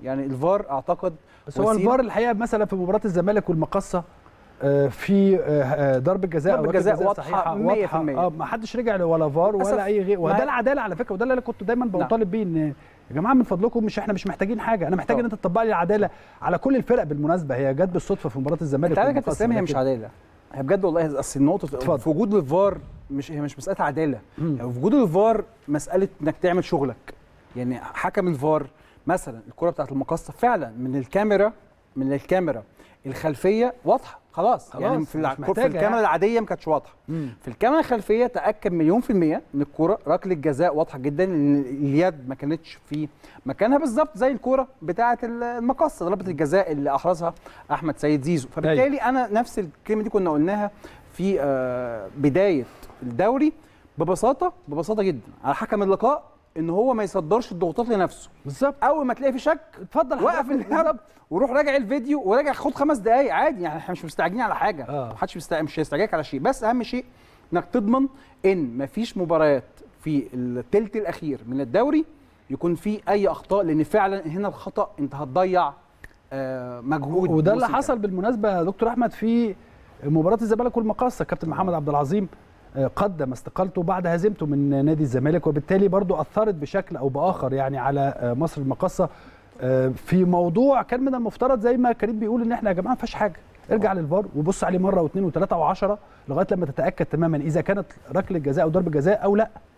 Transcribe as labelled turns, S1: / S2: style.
S1: يعني الفار اعتقد
S2: بس هو
S1: وسيلة-
S2: الفار الحقيقه مثلا في مباراه الزمالك والمقصه آه، في آه، آه، ضربه جزاء
S1: ضربة
S2: أو ركلة
S1: جزاء واضحة
S2: صحيحة،
S1: 100%.
S2: اه ما حدش رجع ولا فار
S1: للأسف
S2: ولا اي غير
S1: ما-
S2: وده العداله على فكره وده اللي انا كنت دايما بطالب بيه ان يا جماعه من فضلكم مش احنا مش محتاجين حاجه انا محتاج ان
S1: طبعا.
S2: انت تطبق لي العداله على كل الفرق بالمناسبه هي جت بالصدفه في مباراه الزمالك
S1: انت عارف يا كابتن
S2: والمقصة،
S1: اسلام هي مش
S2: لكن-
S1: عداله هي بجد والله اصل النقطه
S2: اتفضل.
S1: في وجود الفار مش هي مش مساله عداله
S2: مم.
S1: يعني في وجود الفار مساله انك تعمل شغلك يعني حكم الفار مثلا الكره بتاعت المقصه فعلا من الكاميرا من الكاميرا الخلفيه واضحه خلاص,
S2: خلاص،
S1: يعني
S2: مش
S1: في, الع- في
S2: محتاجة
S1: الكاميرا
S2: يعني.
S1: العاديه ما كانتش واضحه
S2: مم.
S1: في الكاميرا الخلفيه تاكد مليون في الميه ان الكوره ركله جزاء واضحه جدا ان اليد ما كانتش في مكانها بالظبط زي الكوره بتاعه المقصه ضربه الجزاء اللي احرزها احمد سيد زيزو فبالتالي انا نفس الكلمه دي كنا قلناها في آه، بدايه الدوري ببساطه ببساطه جدا على حكم اللقاء ان هو ما يصدرش الضغوطات لنفسه
S2: بالظبط
S1: اول ما تلاقي في شك
S2: اتفضل
S1: وقف
S2: حضرتك،
S1: اللعب وروح راجع الفيديو وراجع خد خمس دقايق عادي يعني احنا مش مستعجلين على حاجه
S2: آه.
S1: محدش مست- مش هيستعجلك على شيء بس اهم شيء انك تضمن ان مفيش مباريات في الثلث الاخير من الدوري يكون في اي اخطاء لان فعلا هنا الخطا انت هتضيع آه، مجهود
S2: وده اللي
S1: موسم
S2: حصل بالمناسبه يا دكتور احمد في مباراه الزمالك والمقصه كابتن محمد عبد العظيم آه، قدم استقالته بعد هزيمته من نادي الزمالك وبالتالي برضو اثرت بشكل او باخر يعني على آه، مصر المقصه آه، في موضوع كان من المفترض زي ما كريم بيقول ان احنا يا جماعه ما فيهاش حاجه ارجع للفار وبص عليه مره واثنين وثلاثه وعشرة لغايه لما تتاكد تماما اذا كانت ركله جزاء او ضربه جزاء او لا